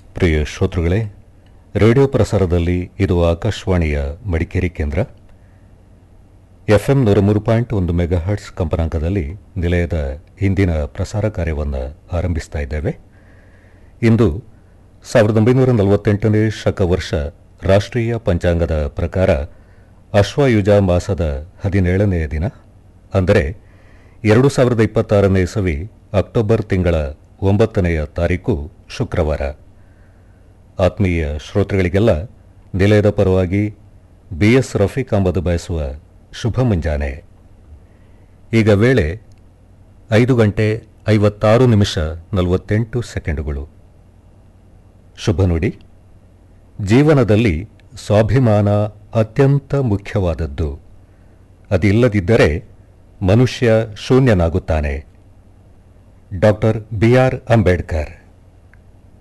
ಪ್ರಿಯ ಶ್ರೋತೃಗಳೇ ರೇಡಿಯೋ ಪ್ರಸಾರದಲ್ಲಿ ಇದು ಆಕಾಶವಾಣಿಯ ಮಡಿಕೇರಿ ಕೇಂದ್ರ ಎಫ್ಎಂ ನೂರ ಮೂರು ಪಾಯಿಂಟ್ ಒಂದು ಮೆಗಾಹರ್ಟ್ಸ್ ಕಂಪನಾಂಕದಲ್ಲಿ ನಿಲಯದ ಇಂದಿನ ಪ್ರಸಾರ ಕಾರ್ಯವನ್ನು ಆರಂಭಿಸ್ತಾ ಇದ್ದೇವೆ ಇಂದು ಸಾವಿರದ ಒಂಬೈನೂರ ನಲವತ್ತೆಂಟನೇ ಶಕ ವರ್ಷ ರಾಷ್ಟ್ರೀಯ ಪಂಚಾಂಗದ ಪ್ರಕಾರ ಅಶ್ವಯುಜ ಮಾಸದ ಹದಿನೇಳನೆಯ ದಿನ ಅಂದರೆ ಎರಡು ಸಾವಿರದ ಇಪ್ಪತ್ತಾರನೇ ಇಸವಿ ಅಕ್ಟೋಬರ್ ತಿಂಗಳ ಒಂಬತ್ತನೆಯ ತಾರೀಕು ಶುಕ್ರವಾರ ಆತ್ಮೀಯ ಶ್ರೋತೃಗಳಿಗೆಲ್ಲ ನಿಲಯದ ಪರವಾಗಿ ಬಿಎಸ್ ರಫೀಕ್ ಅಂಬದು ಬಯಸುವ ಶುಭ ಮುಂಜಾನೆ ಈಗ ವೇಳೆ ಐದು ಗಂಟೆ ಐವತ್ತಾರು ನಿಮಿಷ ನಲವತ್ತೆಂಟು ಸೆಕೆಂಡುಗಳು ಶುಭ ನುಡಿ ಜೀವನದಲ್ಲಿ ಸ್ವಾಭಿಮಾನ ಅತ್ಯಂತ ಮುಖ್ಯವಾದದ್ದು ಅದಿಲ್ಲದಿದ್ದರೆ ಮನುಷ್ಯ ಶೂನ್ಯನಾಗುತ್ತಾನೆ ಡಾಕ್ಟರ್ ಬಿಆರ್ ಅಂಬೇಡ್ಕರ್